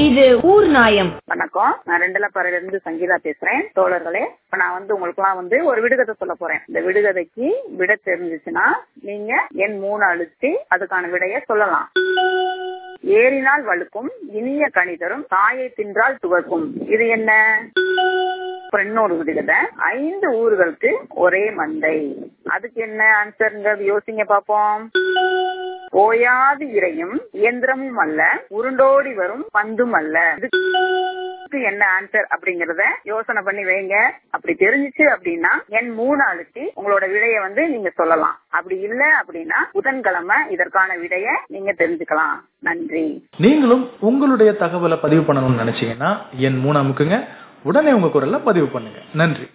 இது ஊர் நாயம் வணக்கம் நான் ரெண்டலப்பாறையில இருந்து சங்கீதா பேசுறேன் தோழர்களே இப்ப நான் வந்து உங்களுக்கு எல்லாம் வந்து ஒரு விடுகதை சொல்ல போறேன் இந்த விடுகதைக்கு விட தெரிஞ்சிச்சுன்னா நீங்க என் மூணு அழுத்தி அதுக்கான விடைய சொல்லலாம் ஏறினால் வழுக்கும் இனிய கணிதரும் தாயை தின்றால் துவக்கும் இது என்ன அப்புறம் இன்னொரு விடுகதை ஐந்து ஊர்களுக்கு ஒரே மந்தை அதுக்கு என்ன ஆன்சருங்க யோசிங்க பாப்போம் ஓயாது இறையும் இயந்திரமும் அல்ல உருண்டோடி வரும் பந்தும் அல்ல இதுக்கு என்ன ஆன்சர் அப்படிங்கறத யோசனை பண்ணி வைங்க அப்படி தெரிஞ்சிச்சு அப்படின்னா என் மூணு அழுத்தி உங்களோட விடைய வந்து நீங்க சொல்லலாம் அப்படி இல்ல அப்படின்னா புதன்கிழமை இதற்கான விடைய நீங்க தெரிஞ்சுக்கலாம் நன்றி நீங்களும் உங்களுடைய தகவலை பதிவு பண்ணணும்னு நினைச்சீங்கன்னா என் மூணு அமுக்குங்க உடனே உங்க குரல்ல பதிவு பண்ணுங்க நன்றி